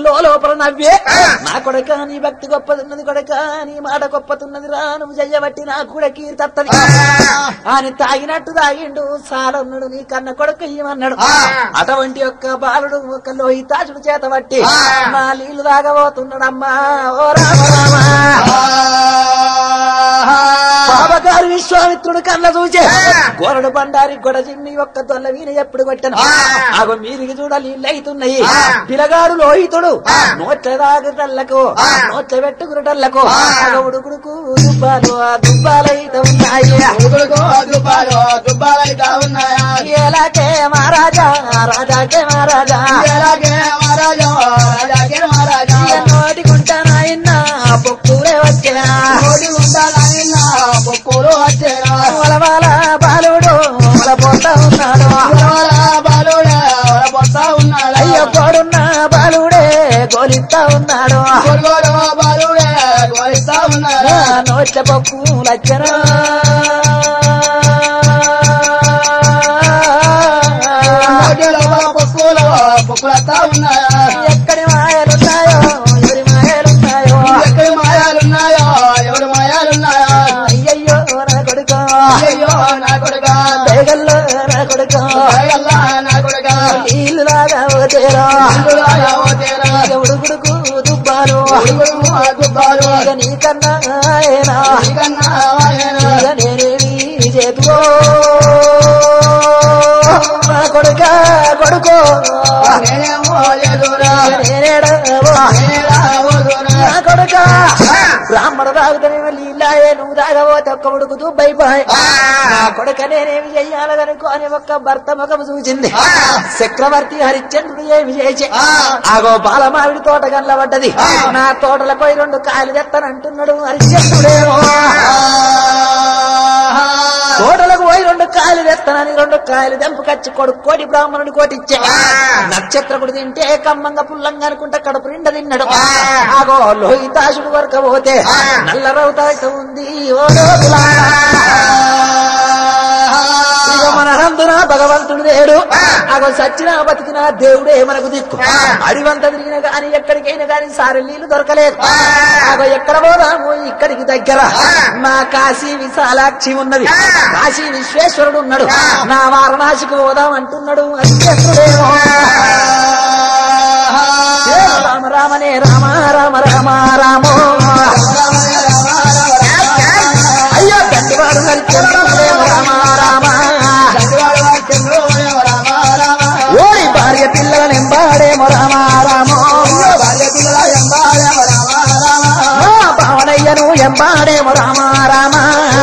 లోపల నవ్వే నా కొడక నీ భక్తి గొప్పతున్నది కొడక నీ మాట గొప్పతున్నది రా నువ్వు చెయ్యబట్టి నా కూడా కీర్తత్తది అని తాగినట్టు తాగిండు సాలన్నాడు నీ కన్న కొడుకు ఇయ్యమన్నాడు అటువంటి యొక్క బాలుడు ఒక లోహితాచుడు చేత బట్టి నా నీళ్లు తాగబోతున్నాడమ్మా ఓ రామ రామ బాబగారు విశ్వామిత్రుడు కళ్ళ చూచే గోరడు బండారి గొడ చిమ్మి ఒక్క తొల్ల వీణ ఎప్పుడు కొట్టను ఆగో మీరికి చూడ నీళ్ళు అవుతున్నాయి పిలగాడు లోహితుడు నోట్ల తాగుటల్లకు నోట్ల పెట్టుకున్నటల్లకు ఆగ ఉడుకుడుకు దుబ్బాలు ఆ దుబ్బాలైతే ఉన్నాయి దుబ్బాలు దుబ్బాలైతా ఉన్నాయా ఎలాగే మహారాజా రాజాకే మహారాజా ఎలాగే మహారాజా రాజాకే మహారాజా నోటికుంటానాయన్న పొక్కులే వచ్చా కోటి ఉండాలన్న పొక్కులు వచ్చేనా వలవాల బాలుడు వలపోతా ఉన్నాడు బాలుడే పొత్తా ఉన్నాడు అయ్యో కోడున్న బాలుడే గోలిస్తా ఉన్నాడు కొడుకోడు బాలుడే గోలిస్తా ఉన్నాడు నా నోట్ల పప్పు లచ్చన నోటిలో పొక్కులు పొక్కులతా ఉన్నాయా ఎక్కడి మాయలున్నాయో ఎవరి మాయలున్నాయో ఎక్కడి మాయాలున్నాయో ఎవరు మాయాలున్నాయో అయ్యయ్యో నా కొడుకు అయ్యో నా కొడుక పేగల్లో నా కొడుకు దయగల్లా నా కొడుక నీళ్ళు లాగా ఓతేరా అందులాగా ఓ తేరా ఉడుకుడుకు దుబ్బాలు ఉడుకుడు ఆ దుబ్బాలు ఇక నీకన్నా ఆయనా నీకన్నా ఆయన ఇక నేనేమి చేతువో నా కొడుక కొడుకో నేనేమో లేదురా ఇక నేనేడవో నేనేరా ఓదురా నా కొడుక బ్రాహ్మణ తాగుతానేమో లీలాయే నువ్వు తాగబోతే ఒక్క ఉడుకుతూ భయపాయ్ నా కొడుక నేనేమి చెయ్యాలనుకో అని ఒక్క భర్త ముఖము చూసింది చక్రవర్తి హరిశ్చంద్రుడు ఏమి చేసి ఆగో బాలమావిడి తోట కనబడ్డది నా తోటల పోయి రెండు కాయలు తెత్తనంటున్నాడు హరిశ్చంద్రుడేమో తోటలకు పోయి రెండు కాయలు తెస్తానని రెండు కాయలు దెంపుకొచ్చి కొడుకు కోటి బ్రాహ్మణుడి కోటి ఇచ్చే నక్షత్రకుడు తింటే కమ్మంగా పుల్లంగా అనుకుంటా కడుపు నిండా తిన్నాడు ఆగో లోహితాసుడు వరకు పోతే నల్ల రౌతాట ఉంది ఓ లోతులారా. ఇక మన నందున భగవంతుడు లేడు అగో సచ్చిన బతికిన దేవుడే మనకు దిక్కు అడివంత తిరిగిన గాని ఎక్కడికైనా గాని సారి నీళ్లు దొరకలేదు అగో ఎక్కడ పోదాము ఇక్కడికి దగ్గర మా కాశీ విశాలాక్షి ఉన్నది కాశీ విశ్వేశ్వరుడు ఉన్నాడు నా వారణాసికి పోదాం అంటున్నాడు అత్యంతుడేమో ఏ రామ రామనే రామ రామ రామ రామో అయ్యో గట్టివాడు నరిచేమో రామ రామ ఓరి భార్య పిల్లలను ఎంబాడేమో రామ రామో మా భావనయ్యను ఎంబాడేమో రామ రామ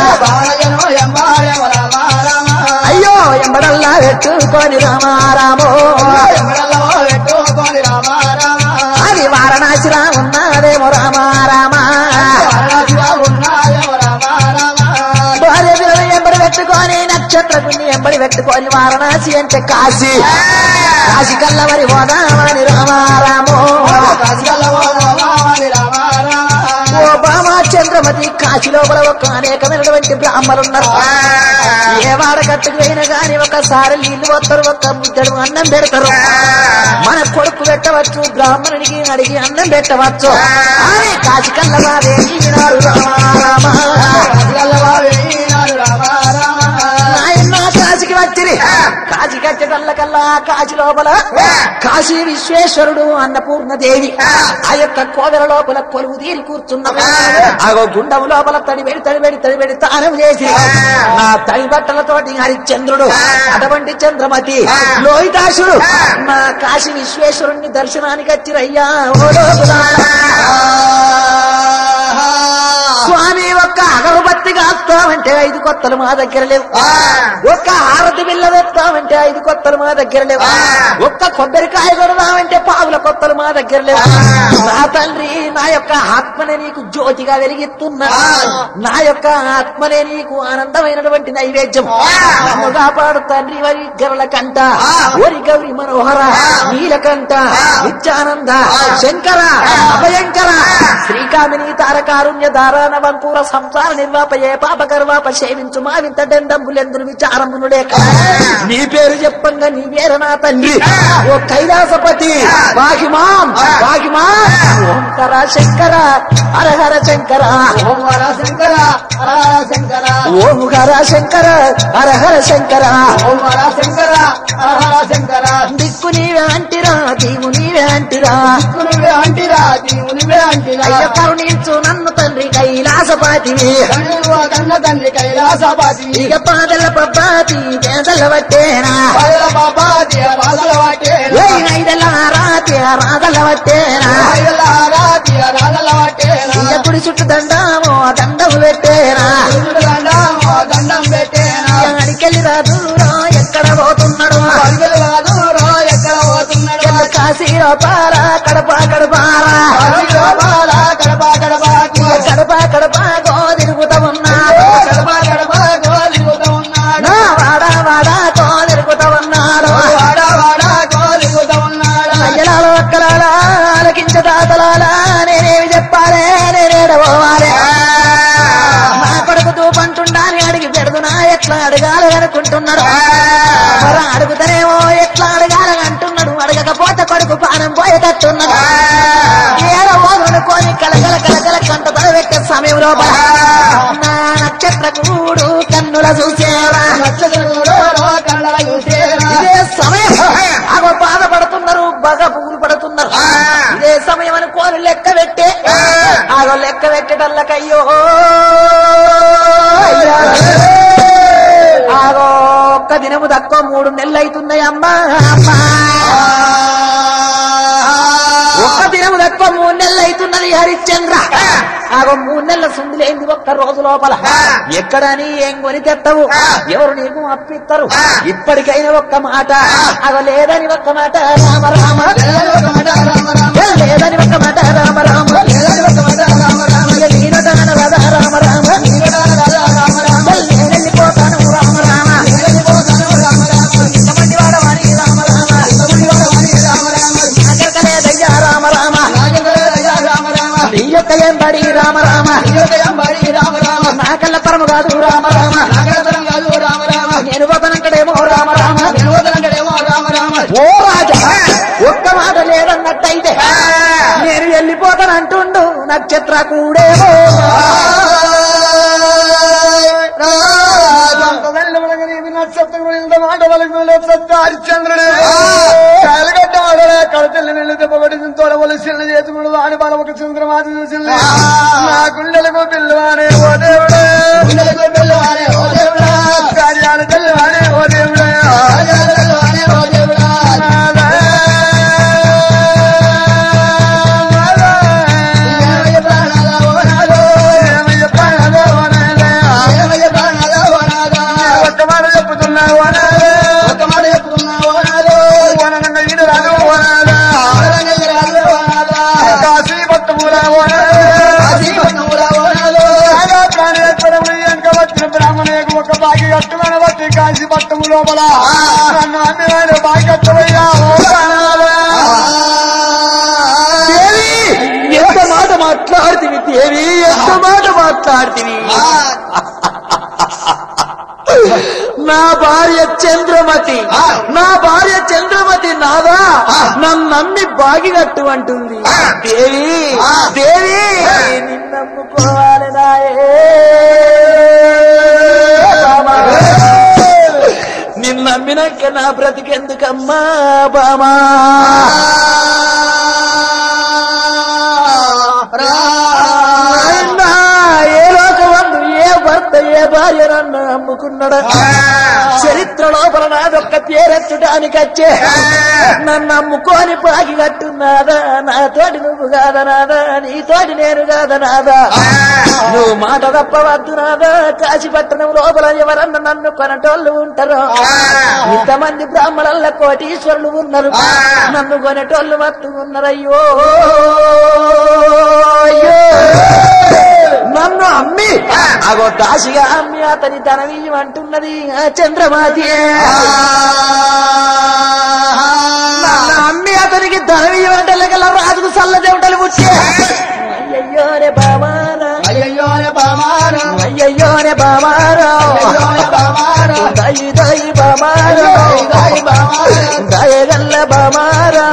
అయ్యో ఎంబడల్లా పెట్టుకొని రామ రామో అది వారణాసిరా ఉన్నదేమో రామ రామ భార్య పిల్లలు ఎంబడి పెట్టుకొని నక్షత్రకుని ఎంబడి పెట్టుకొని వారణాసి అంటే కాశీ కాశీ కల్ల మరి పోదామని రామ రామో ఓ బామా చంద్రమతి కాశీ లోపల ఒక అనేకమైనటువంటి బ్రాహ్మలు ఉన్నారు ఏ వాడ కట్టుకు అయినా గాని ఒకసారి నీళ్లు వస్తారు ఒక ముద్దడు అన్నం పెడతారు మన కొడుకు పెట్టవచ్చు బ్రాహ్మణుడికి అడిగి అన్నం పెట్టవచ్చు అని కాశీ కల్ల వారే ఈనాడు రామ నాయన కాశీకి వచ్చిరి కాశీ కట్టడల్ల కల్లా కాశీ లోపల కాశీ విశ్వేశ్వరుడు అన్నపూర్ణ దేవి ఆ యొక్క కోవెల లోపల కొలువు తీరి కూర్చున్నాం ఆగో గుండం లోపల తడిబెడి తడిబెడి తడిబెడి తానం చేసి నా తడి బట్టలతోటి హరిశ్చంద్రుడు అటువంటి చంద్రమతి లోహితాసుడు మా కాశీ విశ్వేశ్వరుణ్ణి దర్శనానికి వచ్చిరయ్యా ఓ లోకులారా. స్వామి ఒక్క అగరబత్తి కాస్తామంటే ఐదు కొత్తలు మా దగ్గర లేవు ఒక్క హారతి బిల్ల తెస్తామంటే ఐదు కొత్తలు మా దగ్గర లేవు ఒక్క కొబ్బరికాయ కొడదామంటే పావుల కొత్తలు మా దగ్గర లేవు నా తండ్రి నా యొక్క ఆత్మనే నీకు జ్యోతిగా వెలిగిస్తున్నా నా యొక్క ఆత్మనే నీకు ఆనందమైనటువంటి నైవేద్యం నన్ను కాపాడు తండ్రి వరి గరల కంట ఓరి గౌరి మనోహర నీలకంఠ నిత్యానంద శంకర అభయంకర శ్రీకామిని తారకారుణ్య దారాన వంకూర సంసార నిర్వాప పాపయే పాప గర్వాప సేవించు మా వింత డండంబులెందును విచారమును లేక నీ పేరు చెప్పంగా నీ వేర నా తండ్రి ఓ కైలాసపతి బాగిమాం బాగిమాం ఓంకర శంకర హరహర శంకర ఓంకార శంకర హర శంకర ఓంకర శంకర హరహర శంకర ఓంకార శంకర హర శంకర దిక్కు నీవే అంటిరా దీవు నీవే అంటిరా నువ్వే అంటిరా నువ్వే అంటిరా అయ్య కరుణించు నన్ను తండ్రి కైలాసపాతివి కన్నువ కన్న తండ్రి కైలాసపాతి ఇక పాదల పబ్బాతి పేదల వట్టేనా పల్ల బాబాది రాజల వాటే ఏ ఐదల రాతి రాగల వట్టేనా రాతి రాజల వాటే ఇక కుడి చుట్టూ దండమో దండము పెట్టేనా దండం దండం పెట్టేనా ఇక అడికెళ్ళి రాదు ఎక్కడ పోతున్నాడు పండుగ కాదు రో ఎక్కడ పోతున్నాడు ఎల్ల కాశీలో పారా కడప కడపారా బాల కడప కడప ఇక కడప కడప గో తిరుగుతా ఉన్నాడు కడప కడప గోలిగుతూ ఉన్నాడు నా వాడ వాడ గో తిరుగుతా ఉన్నాడు వాడ వాడ గోలిగుతూ ఉన్నాడు అయ్యలాల ఒక్కలాల ఆలకించ తాతలాల నేనేమి చెప్పాలే నేనేడ పోవాలే నా కొడుకు తూపంటుండాని అడిగి పెడుతున్నా ఎట్లా అడగాలి అనుకుంటున్నాడు మరి అడుగుతానేమో ఎట్లా అడగాలి అంటున్నాడు అడగకపోతే కొడుకు పానం పోయేటట్టున్నాడు ఏడ ఓదునుకొని కలకల కలకల కంట తలవెట్టే సమయం లోపల నా నక్షత్ర కూడు కన్నుల చూసేరా నక్షత్రుడు రో కళ్ళ చూసేరా ఇదే సమయం అగో బాధపడుతున్నారు బాగా పువ్వులు పడుతున్నారు ఇదే సమయం అని కోరి లెక్క పెట్టే ఆగో లెక్క పెట్టేటల్లకయ్యో అయ్యా. ఆగో ఒక్క దినము తక్కువ మూడు నెలలు అవుతున్నాయి అమ్మా అమ్మా ఒక్క దినము తక్కువ మూడు నెలలు అవుతున్నది హరిశ్చంద్ర ఆగో మూడు నెలల సుందులేంది ఒక్క రోజు లోపల ఎక్కడని ఏం కొని తెత్తవు ఎవరు నీకు అప్పిస్తారు ఇప్పటికైనా ఒక్క మాట అగో లేదని ఒక్క మాట రామ రామ లేదని ఒక్క మాట రామ రామ ఇక నేనట అనరాదా రామ రామ నేనెళ్ళిపోతాను రామ రామ ఇంతమంది వాడవాడి రామ రామ నాకెరకలేదయ్యా రామ రామ నీ యొక్క ఏం బడి రామ రామ నాకల్ల పరము కాదు రామ రామ నేను పోతానంటడేమో రామ రామ ఓ రాజా ఒక్క మాట లేదన్నట్టయితే నేను వెళ్ళిపోతానంటుండు నక్షత్ర కూడేమో హరిశ్చంద్రుడు కాలగడ్డ వాడలే కడతల్లి నెల్లి దెబ్బగొట్టి తోడవలసిన చేతుడు వాడి బాల ఒక చంద్రమాత చూసింది నా గుండెలకు పిల్లవానే ఓ దేవుడే కార్యాలు తెల్లవానే ఓ దేవుడే నాదా. ఏమయ్య ప్రాణాలు ఓ నాదా. ఒక్క మాట చెప్పుతున్నా ఓ నాదా. ఓననంగా ఈడు రాదు ఓ నాదా. కాశీ పట్టుమురా ఓ నాదా. రాగా ప్రాణేశ్వరము వెనక వచ్చిన బ్రాహ్మణులకు ఒక బాగి కట్టుమని బట్టి కాశీ పట్టము లోపల నన్ను అన్ని బాగి కట్టవయ్యా ఓ ప్రాణాలా. దేవి ఎంత మాట మాట్లాడుతుంది దేవి ఎంత మాట మాట్లాడుతుంది నా భార్య చంద్రమతి నా భార్య చంద్రమతి నాదా నన్ను నమ్మి బాగినట్టు అంటుంది దేవి దేవి నిన్నమ్ముకోవాలి నాయే బామా. నిన్ను నమ్మినాక నా బ్రతికెందుకమ్మా బామా నాయనా, ఏ లోకమందు ఏ భర్త ఏ భార్య నన్ను అమ్ముకున్నాడు చరిత్ర లోపల నాదొక్క పేరెత్తడానికి వచ్చే నన్ను అమ్ముకొని పాకి కట్టున్నాదా నాతోటి నువ్వు కాదా నాదా నీతోటి నేను కాదా నాదా నువ్వు మాట తప్పవద్దు నాదా కాశీపట్టణం లోపల ఎవరన్నా నన్ను కొనటోళ్ళు ఉంటారు ఇంతమంది బ్రాహ్మణుల కోటీశ్వరులు ఉన్నారు నన్ను కొనేటోళ్ళు మత్తు ఉన్నారయ్యో అయ్యో నన్ను అమ్మి అగో దాసిగా అమ్మి అతని ధనవీయం అంటున్నది ఆ చంద్రమాతి నన్ను అమ్మి అతనికి ధనవీయం అంటే లెక్కల రాజుకు సల్ల చెమటలు పుట్టే అయ్యయ్యో రే బామారా అయ్యయ్యో రే బామారా అయ్యయ్యో బామారో దయి దయి బామారో దయగల్ల బామారా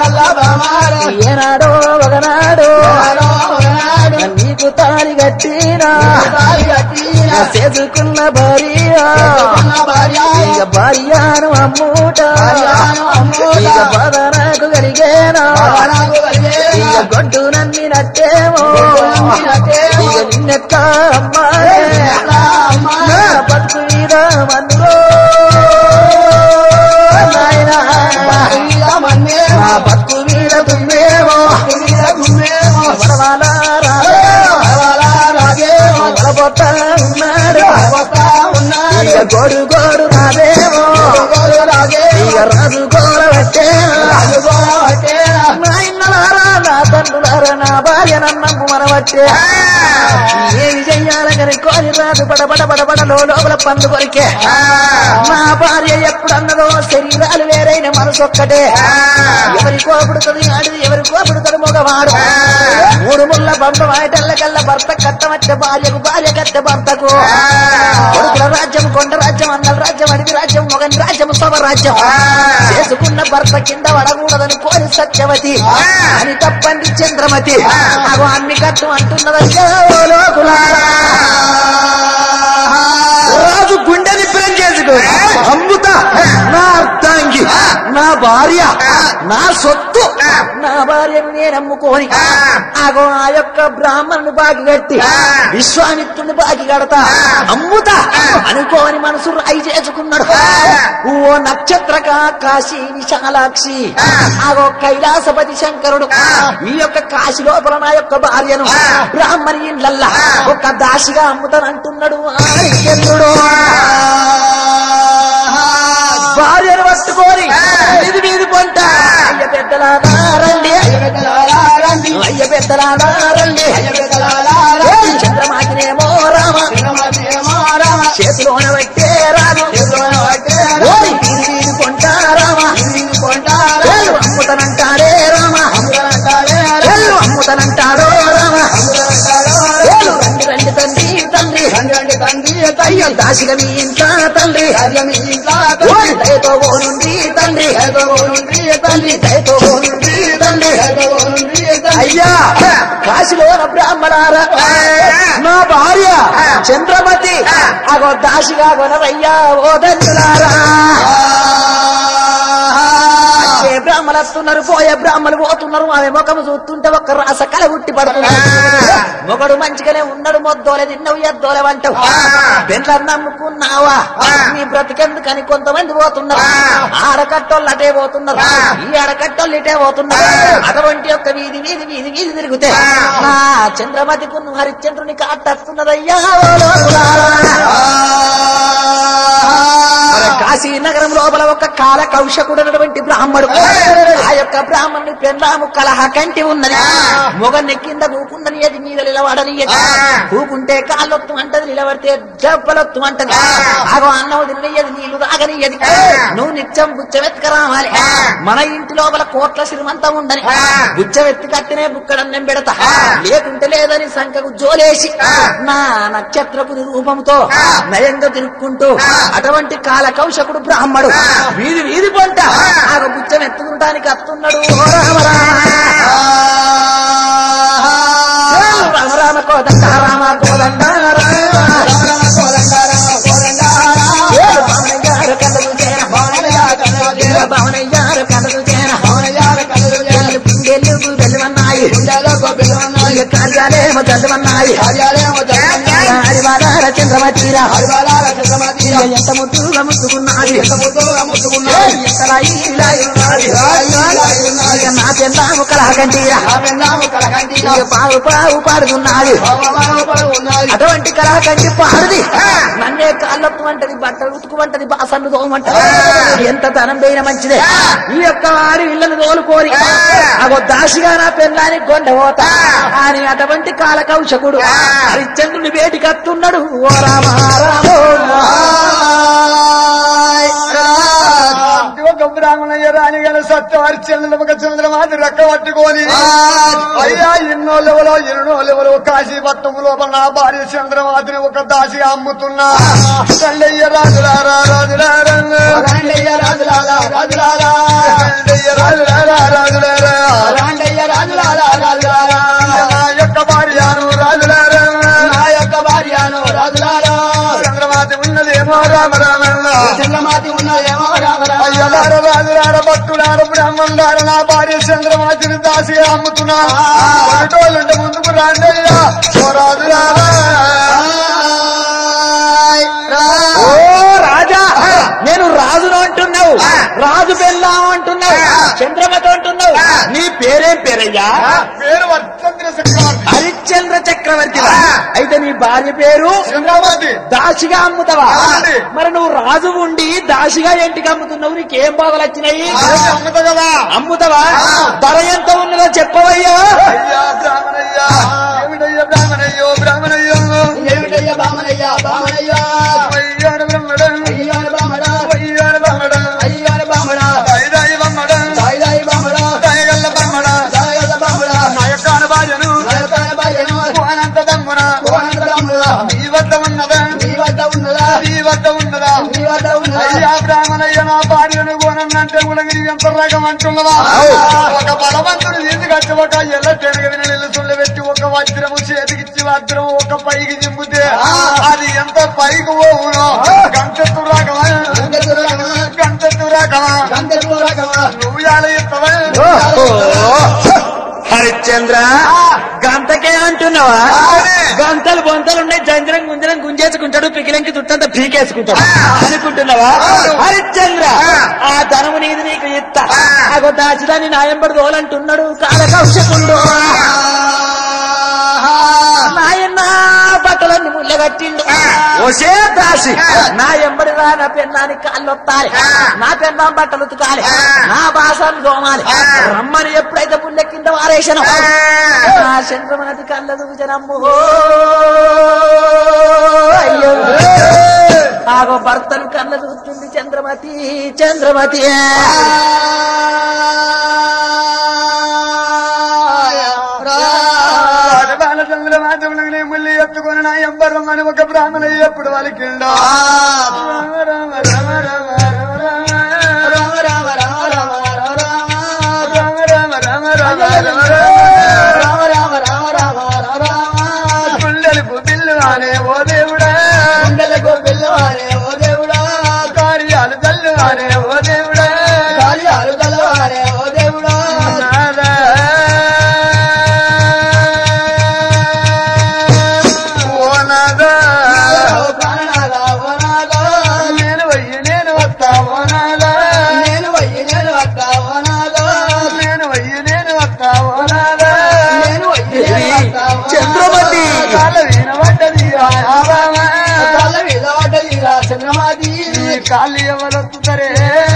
ఏనాడో ఒకనాడు నీకు తాలి కట్టినా చేసుకున్న భార్య ఇక భార్యను అమ్ముట ఇక బాధ నాకు కలిగేనా ఇక గొడ్డు నమ్మి నట్టేమో ఇక నిన్నెక్క అమ్మాయి నా బతుకు మీద మన్నులో నాయనా నా బతుకు మీద దున్నేమో వడవాల రాగే వడబోతా ఉన్నాడు ఇక గోడు గోడు రాదేమో ఇక రాజు గోడ నా ఇన్నలారా నా తండ్రులారా నా భార్య నన్నమ్ము మనవట్టే ఏమి చెయ్యాలని కోరి రాదు బడ బడ బడ బడ లోపల పండు కొరికే నా భార్య ఎప్పుడు అన్నదో శరీరాలు వేరైన మనసు ఒక్కటే ఎవరి కోపుడుతుంది ఆడు ఎవరి కోపుడుతుంది మగవాడు మూడు ముళ్ళ బంప వాయటల్ల కల్ల భర్త కట్టమచ్చే భార్యకు భార్య కట్టె భర్తకు కొడుకుల రాజ్యం కొండ రాజ్యం అన్నల రాజ్యం అడివి రాజ్యం మొగని రాజ్యం సభ రాజ్యం చేసుకున్న భర్త కింద పడకూడదని కోరి సత్యవతి అని తప్పండి చంద్రమతి అగో అన్ని కట్టు అంటున్నదయ్యా ఓ లోకులారా. రాజు గుండెని ప్రేమ చేసుకో అమ్ముత నా అర్థాంగి నా భార్య నా సొత్తు నా భార్యను నేను అమ్ముకోని ఆగో ఆ యొక్క బ్రాహ్మణుని బాగి కట్టి విశ్వామిత్రుని బాగి కడతా అమ్ముత అనుకోని మనసు రాయి చేసుకున్నాడు ఓ నక్షత్రక కాశీ విశాలాక్షి ఆగో కైలాసపతి శంకరుడు ఈ యొక్క కాశీ లోపల నా యొక్క భార్యను బ్రాహ్మణి ఇండ్లల్లా ఒక దాసిగా అమ్ముతానంటున్నాడు ఆదిత్యుడు భార్యను పట్టుకొని వీధి వీధి పొంట అయ్య పెద్దలారా రండి అయ్య పెద్దలారా రండి ఏయ్ చంద్రమాకినేమో రామ చేతిలోన పెట్టే రాము ఓయ్ వీధి వీధి పొంట రామ ఏయ్ అమ్ముతానంటాడే రామ ఏయ్ అమ్ముతానంటాడో రామ ఏయ్ రండి రండి తండ్రి తండ్రి అయ్యో దాసిగా మీ ఇంట్లో తండ్రి ఓయ్ దయతో ఓనుండి తండ్రి తండ్రి దయతో ఓనుండి తండ్రి అయ్యా కాశీలో బ్రాహ్మణారా నా భార్య చంద్రమతి అగో దాసిగా కొనవయ్యా ఓ దండులారా వచ్చే బ్రాహ్మణులు వస్తున్నారు పోయే బ్రాహ్మణులు పోతున్నారు ఆమె ముఖము చూస్తుంటే ఒక్క రాస కల ఉట్టి పడుతుంది మొగడు మంచిగానే ఉన్నాడు మొద్దోలే తిన్నావు ఎద్దోలే వంటవు పెండ్లను నమ్ముకున్నావా నీ బ్రతికెందుకని కొంతమంది పోతున్నారు ఆడకట్టోళ్ళు అటే పోతున్నారు ఈ ఆడకట్టోళ్ళు ఇటే పోతున్నారు అటువంటి యొక్క వీధి వీధి వీధి వీధి తిరిగితే నా చంద్రమతి కున్ను హరిశ్చంద్రుని కాటస్తున్నదయ్యా ఓ లోకులారా. మన కాశీ నగరం లోపల ఒక కాల కౌశకుడు అన్నటువంటి బ్రాహ్మడు ఆ యొక్క బ్రాహ్మణుని పెండ్లాము కలహ కంటి ఉన్నది మొగన్ని కింద కూకుందని అది మీద నిలబడని కూకుంటే కాళ్ళొత్తు అంటది నిలబడితే జబ్బలొత్తు అంటది ఆగో అన్నం తినయ్యది నీళ్లు తాగనియ్యది నువ్వు నిత్యం బుచ్చవెత్తుక రావాలి మన ఇంటి లోపల కోట్ల శ్రీమంతం ఉండని బుచ్చవెత్తి కట్టినే బుక్కడన్నం పెడతా లేకుంటే లేదని సంఖకు జోలేసి నా నక్షత్రపు రూపంతో నయంగా తిరుక్కుంటూ అటువంటి కాల కౌశకుడు బ్రాహ్మడు వీధి వీధి పొంట ఆ బుచ్చం ఎత్తుకుంటానికి అత్తున్నాడు ఓ రామ రామ రామ రామ కోదండ రామ కోదండ భావనయ్యారు కథలు చేర భావనయ్యారు కథలు చేర పిండెళ్ళు వెళ్ళమన్నాయి కార్యాలయం చదవన్నాయి హరివాదార చంద్రమతీరా ఎంత ముద్దుగా ముద్దుకున్నాడు ఎంతలా ఇలా ఉన్నది. ఇక నా చెందాము కలహకంటీరా ఇక పావు పావు పాడుతున్నాడు అటువంటి కలహకంటి పాడుది నన్నే కాళ్ళొత్తు అంటది బట్టలు ఉతుకుమంటది బాసన్ను తోమంటది ఎంత ధనం పోయిన మంచిదే ఈ యొక్క వారి ఇళ్ళను తోలుకోరి అగో దాసిగా నా పెళ్ళాని గొండపోతా అని అటువంటి కాల కౌశకుడు హరిశ్చంద్రుని వేటికి అత్తున్నాడు ఓ రామ రామో ఒక బ్రాహ్మణయ్య రాణి గారి సత్యవారి చెల్లెలు ఒక చంద్రమాతి రెక్క పట్టుకొని అయ్యా ఎన్నో లెవలో ఎన్నో లెవలో కాశీపట్నం లోపల నా భార్య చంద్రమాతిని ఒక దాసి అమ్ముతున్నా తండ్రయ్య రాజులారా రాజులారా రాండయ్య రాజులాలా రాజులాలా తండ్రయ్య రాజులారా రాజులారా రాండయ్య రాజులాలా రాజులాలా నా యొక్క భార్యను రాజులారా నా యొక్క భార్యను రాజులాలా చంద్రమాతి ఉన్నదేమో రామ రామన్న చంద్రమాతి ఉన్నదేమో రామరా అయ్యలార రాజులార భక్తులార బ్రహ్మంగార నా భార్య చంద్రమాతిని దాసి అమ్ముతున్నా ఒకటోళ్ళంటే ముందుకు రాండయ్యా ఓ రాజులారా ఓ రాజా నేను రాజును అంటున్నావు రాజు పెళ్ళాం అంటున్నావు చంద్రమతి అంటున్నావు నీ పేరేం పేరయ్యా పేరు వర్చంద్ర చక్రవర్తి హరిశ్చంద్ర చక్రవర్తి అయితే నీ భార్య పేరు చంద్రమాతి దాసిగా అమ్ముతావా అవునండి. మరి నువ్వు రాజు ఉండి దాసిగా ఎంటికి అమ్ముతున్నావు నీకేం బాధలు వచ్చినాయి అమ్ముతా కదా అమ్ముతావా ధర ఎంత ఉన్నదో చెప్పవయ్యా అయ్యా బ్రాహ్మణయ్యా ఏమిటయ్యా బ్రాహ్మణయ్యో బ్రాహ్మణయ్యో ఏమిటయ్యా బామనయ్యా బామనయ్యా అయ్యాడు బ్రహ్మడం అయ్యాను బామడా అయ్యాడు బ్రహ్మడం అయ్యాను బామడా దయదాయి బ్రహ్మడం దాయి దాయి బామడా దయగల్ల బ్రహ్మడ దాయగల బామడా నా యొక్క అనుభాజను నరకాయ భార్యను అనంత దమ్మున కోనంతరములా నీ వద్ద ఉన్నదా నీ వద్ద ఉన్నదా నీ వద్ద ఉన్నదా నీ వద్ద ఉన్నదా అయ్యా బ్రాహ్మణయ్య నా భార్యను కోనన్నంటే ఉలగిరి ఎంత రకం అంటున్నదా ఒక బలవంతుడు తీసుకొచ్చి ఒక ఎల్ల తెరగ వినలు సుళ్ళు పెట్టి ఒక వజ్రము చేతికిచ్చి వజ్రము ఒక పైకి దింపుతే అది ఎంత పైకి పోవునో గంటెత్తు రకమా గంగెత్తురకమా గంటెత్తు రకమా గంగెత్తురకమా నువ్వు ఎలా ఇస్తావా హరిశ్చంద్ర గంతకే అంటున్నావా గంతలు బొంతలు ఉన్నాయి జంజరం గుంజరం గుంజేసుకుంటాడు పికిలంకి చుట్టంతా పీకేసుకుంటాడు అనుకుంటున్నావా హరిశ్చంద్ర ఆ ధనము నీది నీకు ఇత్త అగో దాచిదాన్ని నాయంబడి తోలంటున్నాడు కాలకౌశకుండు నాయన బట్టలన్నీ ముళ్ళగట్టిండు ఒసే దాసి నా ఎంబడి రా నా పెన్నాని కాళ్ళు వత్తాలి నా పెన్నాం బట్టలు ఉతకాలి నా బాసాలు దోమాలి రమ్మని ఎప్పుడైతే పుల్లె కింద వారేసాను నా చంద్రమనది కళ్ళ దూచనమ్ము అయ్యో ఆగో భర్తను కళ్ళ చూస్తుంది చంద్రమతి చంద్రమతి బాలచంద్ర మాధవుని ముల్లి ఎత్తుకొని నా ఎంబరం అని ఒక బ్రాహ్మణయ్య ఎప్పుడు వాళ్ళకి రామ రామ రామ రామ రామ రామ రామ రామ రామ రామ రామ గుండెలకు బిల్లు అనే ఓ దేవుడా కార్యాలు తల్లు అనే ఓ దేవుడా నాదా. ఓ నాదా. నేను వయ్యి నేను వస్తా ఓ నాదా. నేను వయ్యి నేను వస్తా ఓ నాదా. చంద్రమతి కాళ్ళ వీణ పడ్డది ఆ ఆవామ. చంద్రమాతి ఈ కాళ్ళు ఎవరొత్తుతారే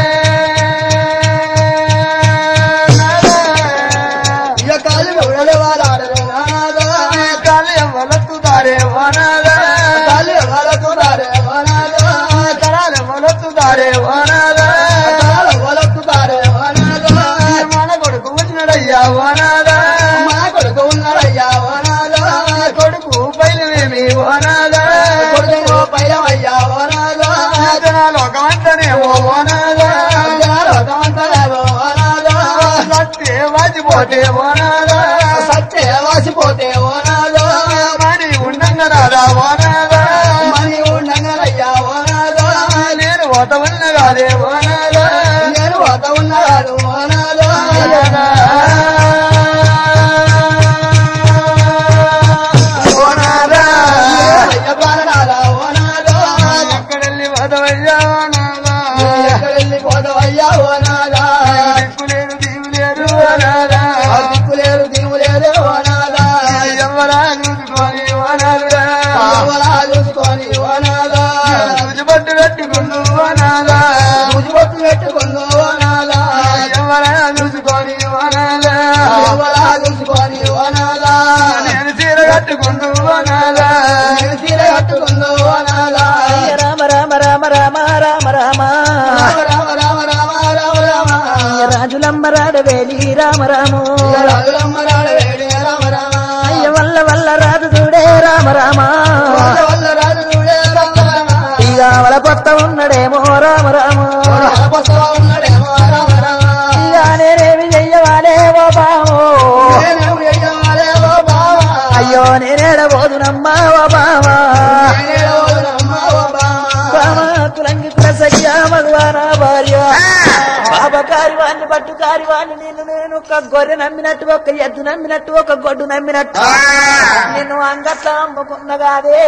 ఇక కాలు ఎవడలే వాళ్ళు ఆడరు నాదా కాళ్ళు ఎవరొత్తుతారే ఓ నాదా. కాలు ఎవరకు రారే వనాదా తరాలు ఎవరొత్తుతారే ఓ నాదా. కాలు ఎవరకు రారే వనాదా మన కొడుకు వచ్చినడయ్యా ఓ నాదా. మా కొడుకు ఉన్నాడయ్యా వనాదా కొడుకు బయలువేమి ఓ నాదా. కొడుకు పైలమయ్యా వనాదా లోకమంటనే ఓ నాదా. లోకమంతలేవో వనాదా సత్తే వాచిపోతే ఓ నాదా. సత్య వాసిపోతే వనాదా మరి ఉండంగా రాదా ఓ నాదా. మని ఉండంగానయ్యా వనాదా నేను ఓతవన్న కాదే ఓ నాదా. నేను వత ఉన్నాడు వనాదా ఓ నాదా. అయ్య ప్రాణనాదా వనాదా ఎక్కడెళ్ళి ఓతవయ్యా ఓ నాదా. ఎక్కడెళ్ళి పోదవయ్యా వనాదా దిక్కులేరు దీవులేరు ఓ నాదా. దిక్కులేరు దిగులేరే వనాదా ఎవరా చూసుకొని ఓ నాదా. ఎవరా చూసుకొని వనాదా రుజుబట్టు పెట్టుకుంటూ ఓ నాదా. ముజిబొట్టు పెట్టుకుందో వనాదా ఎవరా చూసుకొని ఓ నాదా. ఎవరా చూసుకొని వనాదా నేను చీర కట్టుకుంటూ ఓ నాదా. నేను చీర కట్టుకుందో వనాదా రామ రామ రామ రామ రామ రామ రామ రామ రామ రామ రామ రామ రాజులమ్మ రాడవేలి రామ రాము రాజులమ్మ రాడ వేడి భార్య నేనేడబోదునమ్మా ఓ బామా బామా కులంగి కులసయ్యా మగవానా భార్య బాబా కారివాణ్ణి పట్టు కారివాణ్ణి నిన్ను నేను ఒక గొర్రె నమ్మినట్టు ఒక ఎద్దు నమ్మినట్టు ఒక గొడ్డు నమ్మినట్టు నిన్ను అంగట్లా అమ్ముకున్నగాదే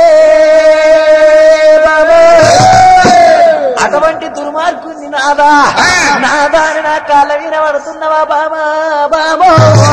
బాబా అటువంటి దుర్మార్గుని నాదా నాదా అని నా కాళ్ళ వినబడుతున్నవా బామా బామో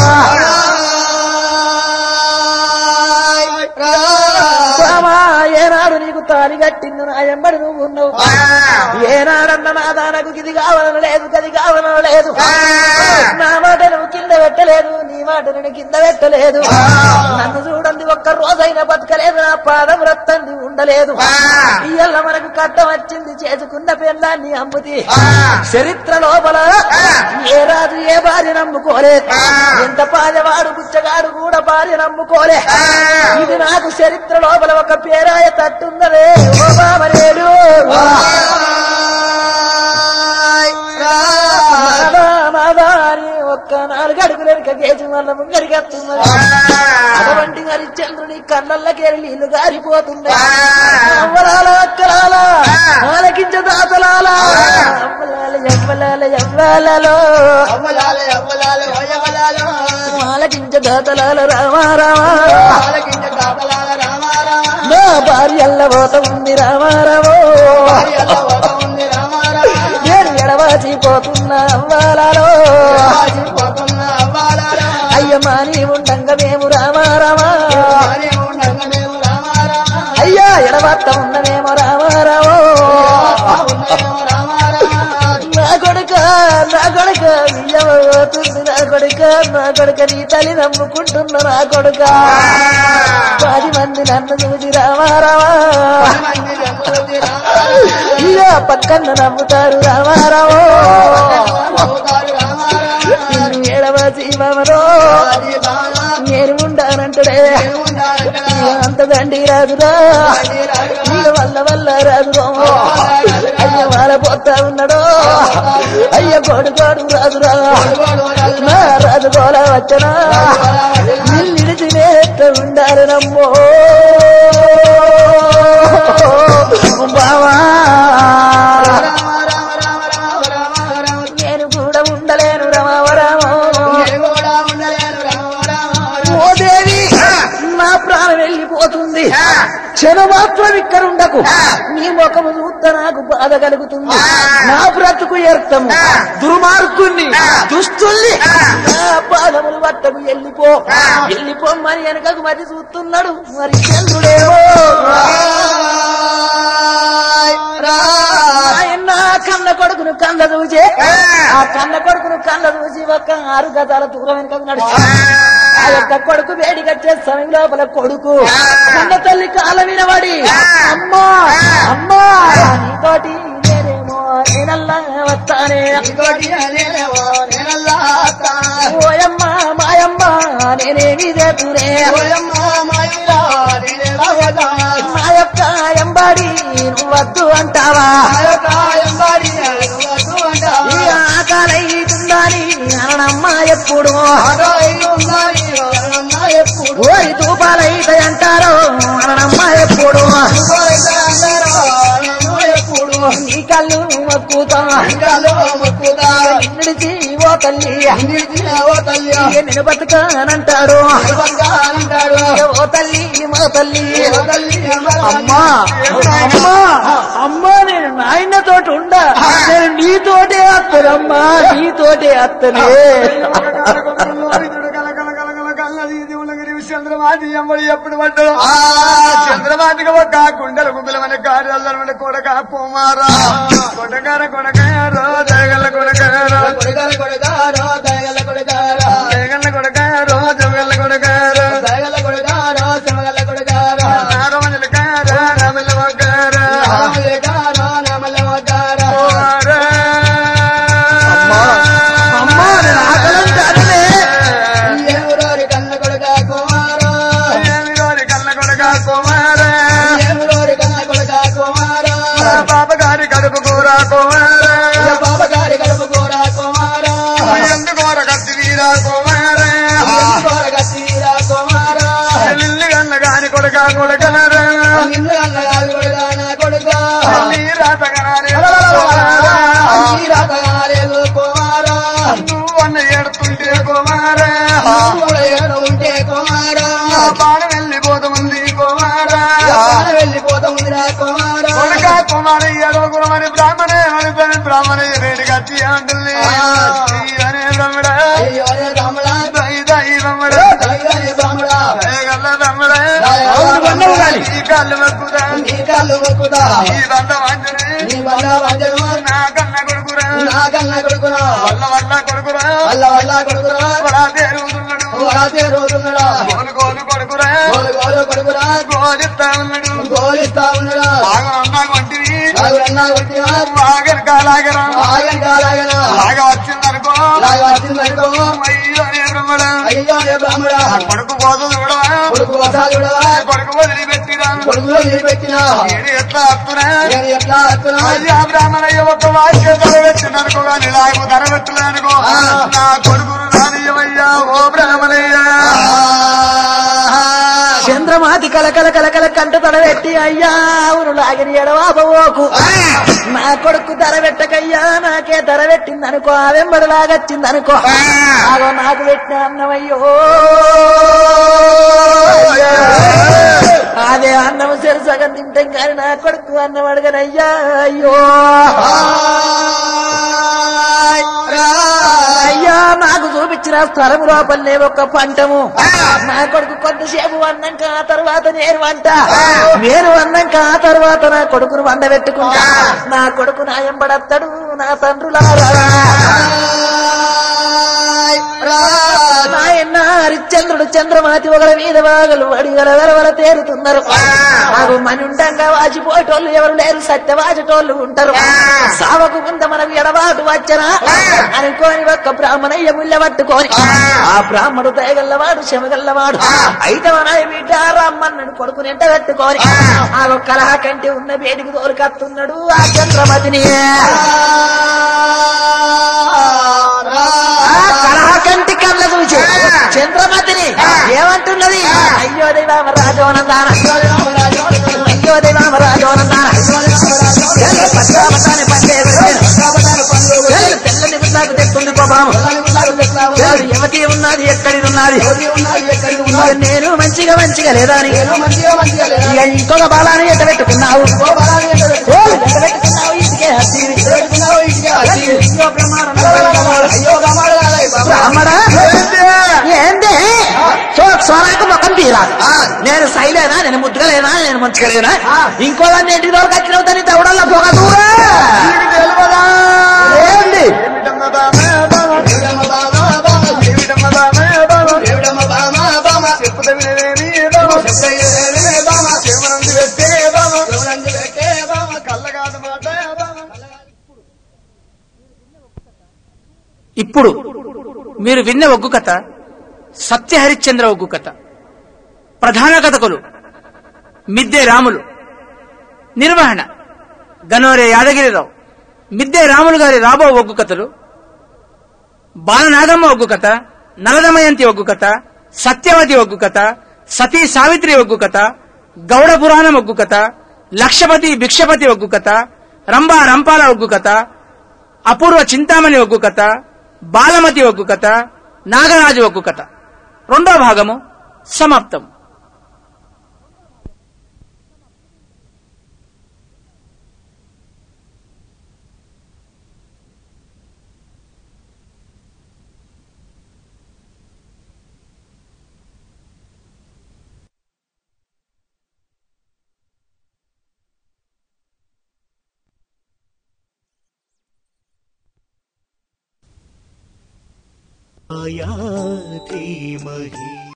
బామా ఏనాడు నీకు తాలి కట్టింది నా ఎంబడి నువ్వు ఉన్నావు ఏనాడన్న నాదా నాకు ఇది కావాలని లేదు గది కావాలని లేదు నా మాట నువ్వు కింద పెట్టలేదు నీ మాట నేను కింద పెట్టలేదు నన్ను చూడండి ఒక్క రోజైనా బతకలేదు నా పాదం రత్తంది ఉండలేదు ఇయ్యల్ల మనకు కట్టం వచ్చింది చేసుకున్న పెళ్ళాన్ని అమ్ముతి చరిత్ర లోపల ఏ రాజు ఏ భార్య నమ్ముకోలేదు ఎంత పాదవాడు గుచ్చగాడు కూడా భార్య నమ్ముకోలే ఇది నాకు చరిత్ర లోపల ఒక పేరాయ తట్టున్నదే ఓ బాబరేడు మాదా మాదా అని ఒక్క నాలుగు అడుగులు వెనుక గేజు వల్ల ముంగడికి వస్తున్నది అటువంటి హరిశ్చంద్రుని కళ్ళల్లకేరి నీళ్లు గారిపోతున్నాయి అమ్మలాల అక్కలాల ఆలకించ దాతలాల అమ్మలాల ఎవ్వలాల ఎవ్వాలలో ఆలకించ దాతలాల రామా రామా నా భార్యల్ల పోత ఉంది రామా రామో నేను ఎడవాచి పోతున్నా అవ్వాలలో అయ్య మాని ఉండంగా మేము రామా రామా అయ్యా ఎడవార్త ఉన్నమేమో రామా రామో నా కొడుక నా కొడుక పోతుంది నా కొడుక నా కొడుక నీ తల్లి నమ్ముకుంటున్నా నా కొడుక పది మంది నన్ను చూసి రామా రామా ఇయ్యా పక్కన నమ్ముతారు రామా రామో నిన్ను ఏడవాసి మామరో నేను ఉండానంటడే ఇక అంత దండి రాదురా నీళ్ళ వల్ల వల్ల రాదురో అయ్య వాళ్ళ పోతా ఉన్నాడో అయ్య గోడు గోడు రాదురా నా రాజు గోల వచ్చనా నిన్నిడిచి నేనెట్ట ఉండాలి నమ్మో బావా నేను కూడా ఉండలేను రమావరామో ఓ దేవి నా ప్రాణం వెళ్ళిపోతుంది క్షణ మాత్రం ఇక్కడ ఉండకు నీ ముఖము చూస్తే నాకు బాధ కలుగుతుంది నా బ్రతుకు ఎర్తము దుర్మార్గుణ్ణి దుస్తుల్ని నా పాదములు పట్టకు వెళ్ళిపో వెళ్ళిపోమ్మని వెనకకు మరి చూస్తున్నాడు మరి చంద్రుడేమో ఆయన కన్న కొడుకును కళ్ళ చూసే ఆ కన్న కొడుకును కళ్ళ చూసి ఒక ఆరు గజాల దూరం వెనకకు నడిచి ఆ యొక్క కొడుకు వేడి కట్టే సమయం లోపల కొడుకు కన్న తల్లి కాల వినబడి అమ్మా అమ్మా నీతోటి నేనేమో నేనల్లా వస్తానే ఓయమ్మ మాయమ్మ నేనేమి చేతునే మా యొక్క ఎంబడి నువ్వు వద్దు అంటావా ఈ ఆకలైతుందని అననమ్మ ఎప్పుడు ఓరి తూపాలైతే అంటారో అననమ్మ ఎప్పుడు నీ కళ్ళు మక్కుతా నిన్నుడిచి ఓ తల్లి ఇక నేను బతుకానంటాడు ఇక ఓ తల్లి మా తల్లి అమ్మా అమ్మా అమ్మా నేను నాయన తోటి ఉండా నేను నీతోటే అత్తనమ్మా నీతోటే అత్తనే చంద్రమాతి ఎమ్మడి ఎప్పుడు పడ్డాడు చంద్రమాతికి ఒక గుండెల గుండెల కార్యాలయం కొడక పోమారా కొడకార కొడకారో జగల్ల కొడకారో జగల్ల కొడకారో జగల్ల కొడకారో నారమజల కార నమల వకార అమ్మా నేను ఆకలంటే అదనే బాబగారి కడుపు కూర కుమార ఎందుకు కొడుక కొడుకనరా నిన్ను అన్నగారు కొడుకా నా కొడుకా నీ రాతగనారే ఈ రాతగారేలు కుమారా నువ్వు అన్న ఏడుతుంటే కుమారా కూడా ఏడు ఉంటే కుమారా బాణం వెళ్ళిపోతుంది కుమారా వెళ్ళిపోతుందిరా కుమారా కొడుక కుమార ఏడోగురమని బ్రాహ్మణే అని బ్రాహ్మణే రేడిగా అంటుంది అనే బ్రహ్మడా అయ్యో రే తమ్ముడా దై దై బ్రహ్మడా దైవమే తమ్ముడా గల్ల బ్రహ్మడా అవును బంధువు గాని. ఈ కాళ్ళు మొక్కుదా నీ కాళ్ళు మొక్కుతా ఈ బంధ వాంజనే నీ వల్ల వంజను నా కన్న కొడుకురా నా కన్నా కొడుకురా వల్ల వల్ల కొడుకురా వల్ల వల్ల కొడుకురా వడా తేరుగుతున్నాడు రాసే రోజున్నడా గోలు గోలు కొడుకురా గోలు గోలు కొడుకురా గోలిస్తా ఉన్నాడు గోలిస్తా ఉన్నడా బాగా అన్నా కొంటివి నాగురన్నా కొట్టినా బాగా కాలాగరా ఆగం కాలాగనా బాగా వచ్చిందనుకో లాగా వచ్చిందనుకో అయ్యో ఏ బ్రహ్మడా అయ్యో రే బ్రాహ్మడా కొడుకు కోసం చూడవా కొడుకు వసాలుడా కొడుకు వదిలిపెట్టిరా కొడుకులో నిలబెట్టినా నేను ఎట్లా వస్తున్నా నేను ఎట్లా వస్తున్నా అయ్యా బ్రాహ్మణయ్య ఒక వాక్యం తలబెట్టిందనుకో కానీ నాకు ధరబెట్టలేనుకో నా కొడుకును రానియమయ్యా ఓ బ్రాహ్మణయ్య చంద్రమాతి కలకల కలకల కంట తడబెట్టి అయ్యా అవును లాగిన ఎడవాబోకు నా కొడుకు ధర పెట్టకయ్యా నాకే ధర పెట్టింది అనుకో ఆ వెంబడి లాగొచ్చింది అనుకో అదో నాకు పెట్టిన అన్నమయ్యో అదే అన్నం సరి సగం తింటాం కానీ నా కొడుకు అన్నం అడగనయ్యా అయ్యో అయ్యా నాకు చూపించిన స్థలం లోపలనే ఒక పంటము నా కొడుకు కొంతసేపు అన్నాక ఆ తర్వాత నేను వంట నేను అన్నాక ఆ తర్వాత నా కొడుకును వండ పెట్టుకుంటా నా కొడుకు నా ఎంబడత్తడు నా తండ్రులారా నాయన హరిశ్చంద్రుడు చంద్రమాతి ఒకరి మీద వాగలు వడిగల వెలవల తేరుతున్నారు నాకు మనుండంగా వాచిపోయేటోళ్ళు ఎవరు లేరు సత్యవాచటోళ్ళు ఉంటారు సావకు ముంద మనం ఎడబాటు వచ్చనా అనుకోని ఒక్క బ్రాహ్మణయ్య ముళ్ళ పట్టుకొని ఆ బ్రాహ్మడు దయగల్లవాడు శమగల్లవాడు అయితే మన బిడ్డ రమ్మన్నాడు కొడుకుని ఎంట పెట్టుకొని ఆ కలహ కంటే ఉన్న వేడికి తోలుకత్తున్నాడు ఆ చంద్రమతిని ఆ కలహ కంటి కళ్ళ చూసి చంద్రమతిని ఏమంటున్నది అయ్యో దైవామ రాజోనందాన అయ్యో దైవామ రాజోనందాన పట్టామతాని పండే తెల్లని ముద్దాకు తెస్తుంది కోపం ఎవరికి ఉన్నది ఎక్కడి ఉన్నది నేను మంచిగా మంచిగా లేదా అని ఇక ఇంకొక బాలాన్ని ఎట్ట పెట్టుకున్నావు ఓ, ఎట్ట పెట్టుకున్నావు ఇంటికే హత్తివి. అయ్యో బ్రహ్మాండం. బ్రాహ్మడా ఏంది సో సోనాకు ముఖం తీరాదు నేను సైలేనా నేను ముద్దుగలేనా నేను మంచిగలేనా ఇంకో దాన్ని ఇంటికి దొరక వచ్చిన దాన్ని దవడల్లో పొగ దూరా నీకు తెలియదా? ఏంది ఏమిటమ్మ బామా బామా? ఏమిటమ్మ బామా బామా? చెప్పుత వినలేని బామా? చెమనంది పెట్టే బామా? కళ్ళ కాదు మాట బామా? ఇప్పుడు మీరు విన్న ఒగ్గు కథ సత్య హరిశ్చంద్ర ఒగ్గు కథ ప్రధాన కథకులు మిద్దె రాములు నిర్వహణ గనోరే యాదగిరిరావు మిద్దె రాములు గారి రాబో ఒగ్గు కథలు బాలనాగమ్మ ఒగ్గు కథ నలదమయంతి ఒగ్గు కథ సత్యవతి ఒగ్గు కథ సతీ సావిత్రి ఒగ్గు కథ గౌడ పురాణం ఒగ్గు కథ లక్షపతి భిక్షపతి ఒగ్గు కథ రంభా రంపాల ఒగ్గు కథ అపూర్వ చింతామణి ఒగ్గు కథ బాలమతి ఒగ్గు కథ నాగరాజు ఒగ్గు కథ రెండో భాగము సమాప్తం आया धीमहि